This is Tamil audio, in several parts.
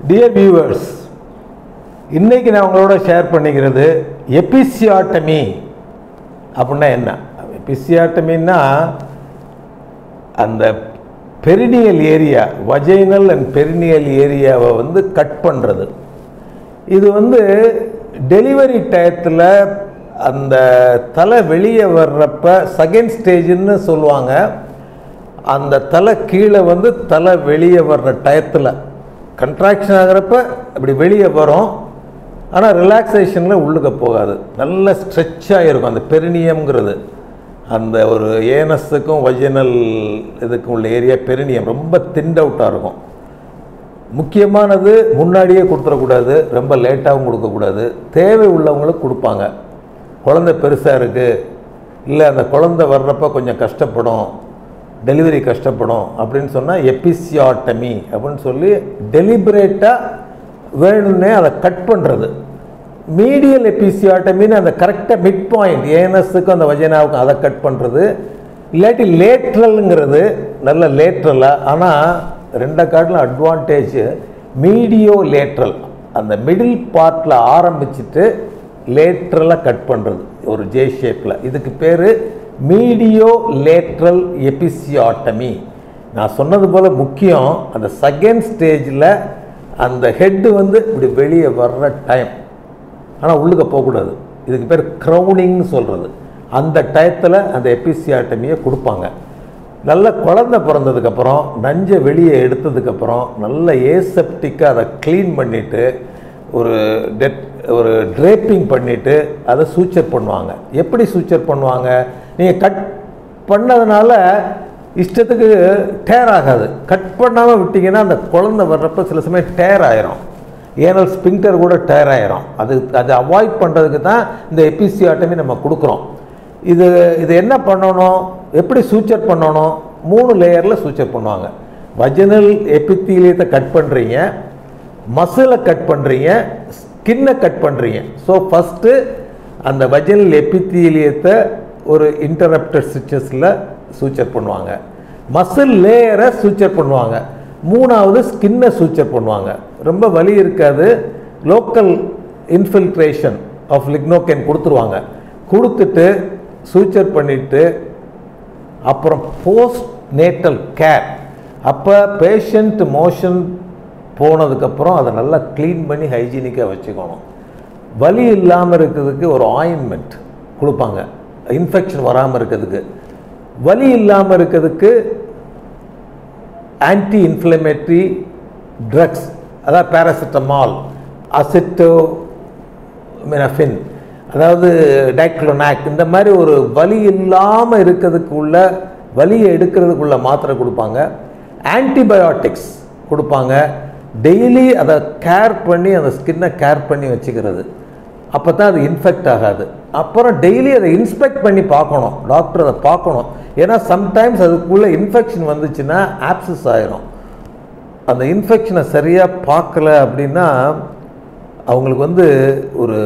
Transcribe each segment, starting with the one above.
டியர் வியூவர்ஸ் இன்னைக்கு நான் உங்களோட ஷேர் பண்ணிக்கிறது எபிசியாட்டமி அப்படின்னா என்ன எபிசியாட்டமின்னா அந்த perineal area vaginal and perineal ஏரியாவை வந்து கட் பண்ணுறது இது வந்து டெலிவரி டயத்தில் அந்த தலை வெளியே வர்றப்ப செகண்ட் ஸ்டேஜ்னு சொல்லுவாங்க அந்த தலை கீழே வந்து தலை வெளியே வர்ற டயத்தில் கன்ட்ராக்ஷன் ஆகிறப்ப அப்படி வெளியே வரும் ஆனால் ரிலாக்ஸேஷனில் உள்ளுக்க போகாது நல்ல ஸ்ட்ரெச்சாக இருக்கும் அந்த பெரினியம்ங்கிறது அந்த ஒரு ஏனஸுக்கும் வஜினல் இதுக்கும் உள்ள ஏரியா பெரினியம் ரொம்ப திண்ட் அவுட்டாக இருக்கும் முக்கியமானது முன்னாடியே கொடுத்துடக்கூடாது ரொம்ப லேட்டாகவும் கொடுக்கக்கூடாது தேவை உள்ளவங்களுக்கு கொடுப்பாங்க குழந்தை பெருசாக இருக்குது இல்லை அந்த குழந்தை வர்றப்ப கொஞ்சம் கஷ்டப்படும் டெலிவரி கஷ்டப்படும் அப்படின்னு சொன்னால் எபிசியாட்டமி அப்படின்னு சொல்லி டெலிபரேட்டாக வேணும்னே அதை கட் பண்ணுறது மீடியல் எபிசியாட்டமின்னு அந்த கரெக்டாக மிட் பாயிண்ட் ஏனஸுக்கும் அந்த வஜனாவுக்கும் அதை கட் பண்ணுறது இல்லாட்டி லேட்ரலுங்கிறது நல்ல லேட்ரலாக ஆனால் ரெண்டை காட்டிலும் அட்வான்டேஜ் மீடியோ லேட்ரல் அந்த மிடில் பார்ட்டில் ஆரம்பிச்சுட்டு லேட்ரலாக கட் பண்ணுறது ஒரு ஜே ஷேப்பில் இதுக்கு பேர் மீடியோ லேட்ரல் எபிசியாட்டமி நான் சொன்னது போல் முக்கியம் அந்த செகண்ட் ஸ்டேஜில் அந்த ஹெட்டு வந்து இப்படி வெளியே வர்ற டைம் ஆனால் உள்ளுக்க போகக்கூடாது இதுக்கு பேர் க்ரௌனிங்னு சொல்கிறது அந்த டயத்தில் அந்த எபிசியாட்டமியை கொடுப்பாங்க நல்ல குழந்தை பிறந்ததுக்கப்புறம் நஞ்சை வெளியே எடுத்ததுக்கப்புறம் நல்ல ஏசெப்டிக்காக அதை க்ளீன் பண்ணிவிட்டு ஒரு டெட் ஒரு ட்ரேப்பிங் பண்ணிவிட்டு அதை சூச்சர் பண்ணுவாங்க எப்படி சூச்சர் பண்ணுவாங்க நீங்கள் கட் பண்ணதுனால இஷ்டத்துக்கு டேர் ஆகாது கட் பண்ணாமல் விட்டிங்கன்னா அந்த குழந்தை வர்றப்ப சில சமயம் டேர் ஆயிரும் ஏனல் ஸ்பிங்டர் கூட டயர் ஆயிரும் அது அதை அவாய்ட் பண்ணுறதுக்கு தான் இந்த எபிசியாட்டமி நம்ம கொடுக்குறோம் இது இது என்ன பண்ணணும் எப்படி சூச்சர் பண்ணணும் மூணு லேயரில் சூச்சர் பண்ணுவாங்க வஜனல் எபித்தீலியத்தை கட் பண்ணுறீங்க மசிலை கட் பண்ணுறீங்க ஸ்கின்னை கட் பண்ணுறீங்க ஸோ ஃபஸ்ட்டு அந்த வஜனல் எபித்தீலியத்தை ஒரு இன்டரப்டட் ஸ்டிச்சஸில் சூச்சர் பண்ணுவாங்க மசில் லேயரை சூச்சர் பண்ணுவாங்க மூணாவது ஸ்கின்னை சூச்சர் பண்ணுவாங்க ரொம்ப வலி இருக்காது லோக்கல் இன்ஃபில்ட்ரேஷன் ஆஃப் லிக்னோகேன் கொடுத்துருவாங்க கொடுத்துட்டு சூச்சர் பண்ணிவிட்டு அப்புறம் போஸ்ட் நேட்டல் கேர் அப்போ பேஷண்ட் மோஷன் போனதுக்கப்புறம் அதை நல்லா க்ளீன் பண்ணி ஹைஜீனிக்காக வச்சுக்கணும் வலி இல்லாமல் இருக்கிறதுக்கு ஒரு ஆயின்மெண்ட் கொடுப்பாங்க இன்ஃபெக்ஷன் வராமல் இருக்கிறதுக்கு வலி இல்லாமல் இருக்கிறதுக்கு ஆன்டி இன்ஃப்ளமேட்ரி ட்ரக்ஸ் அதாவது பேராசிட்டமால் அசிட்டோ மினஃபின் அதாவது டைக்ளோனாக் இந்த மாதிரி ஒரு வலி இல்லாமல் இருக்கிறதுக்கு உள்ள வலியை எடுக்கிறதுக்குள்ள மாத்திரை கொடுப்பாங்க ஆன்டிபயோட்டிக்ஸ் கொடுப்பாங்க டெய்லி அதை கேர் பண்ணி அந்த ஸ்கின்னை கேர் பண்ணி வச்சுக்கிறது அப்போ தான் அது இன்ஃபெக்ட் ஆகாது அப்புறம் டெய்லி அதை இன்ஸ்பெக்ட் பண்ணி பார்க்கணும் டாக்டர் அதை பார்க்கணும் ஏன்னா சம்டைம்ஸ் அதுக்குள்ளே இன்ஃபெக்ஷன் வந்துச்சுன்னா ஆப்சஸ் ஆயிரும் அந்த இன்ஃபெக்ஷனை சரியாக பார்க்கல அப்படின்னா அவங்களுக்கு வந்து ஒரு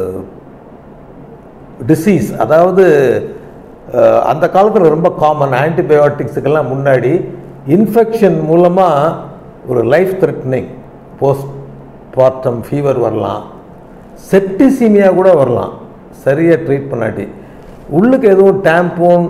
டிசீஸ் அதாவது அஹ், அந்த காலத்தில் ரொம்ப காமன் ஆன்டிபயோட்டிக்ஸுக்கெல்லாம் முன்னாடி இன்ஃபெக்ஷன் மூலமாக ஒரு life threatening post partum fever வரலாம் செப்டிசீமியா கூட வரலாம் சரியாக ட்ரீட் பண்ணாட்டி உள்ளுக்கு எதுவும் டேம்போன்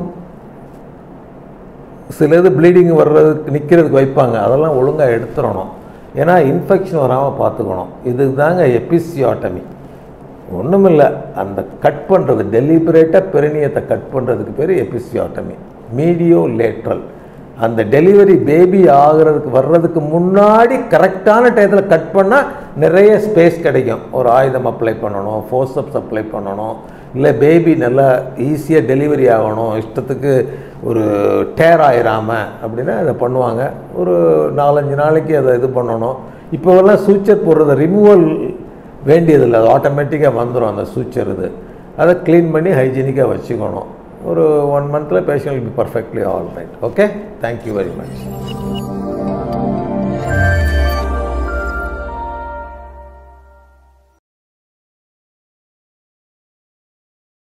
சில இது ப்ளீடிங் வர்றதுக்கு நிற்கிறதுக்கு வைப்பாங்க அதெல்லாம் ஒழுங்காக எடுத்துடணும் ஏன்னா இன்ஃபெக்ஷன் வராமல் பார்த்துக்கணும் இதுக்கு தாங்க எபிசியாட்டமி ஒன்றுமில்லை அந்த கட் பண்ணுறது டெலிபரேட்டாக பெருநியத்தை கட் பண்ணுறதுக்கு பேர் எபிசியாட்டமி மீடியோ லேட்ரல் அந்த டெலிவரி பேபி ஆகிறதுக்கு வர்றதுக்கு முன்னாடி கரெக்டான டயத்தில் கட் பண்ணால் நிறைய ஸ்பேஸ் கிடைக்கும் ஒரு ஆயுதம் அப்ளை பண்ணணும் ஃபோர்ஸப்ஸ் அப்ளை பண்ணணும் இல்லை பேபி நல்லா ஈஸியாக டெலிவரி ஆகணும் இஷ்டத்துக்கு ஒரு டேர் ஆயிராமல் அப்படின்னா அதை பண்ணுவாங்க ஒரு நாலஞ்சு நாளைக்கு அதை இது பண்ணணும் இப்போவெல்லாம் சூச்சர் போடுறத ரிமூவல் வேண்டியதில்லை அது ஆட்டோமேட்டிக்காக வந்துடும் அந்த சூச்சர் இது அதை க்ளீன் பண்ணி ஹைஜீனிக்காக வச்சுக்கணும் ஒரு ஒன் மந்தில் patient will be perfectly all right okay thank you very much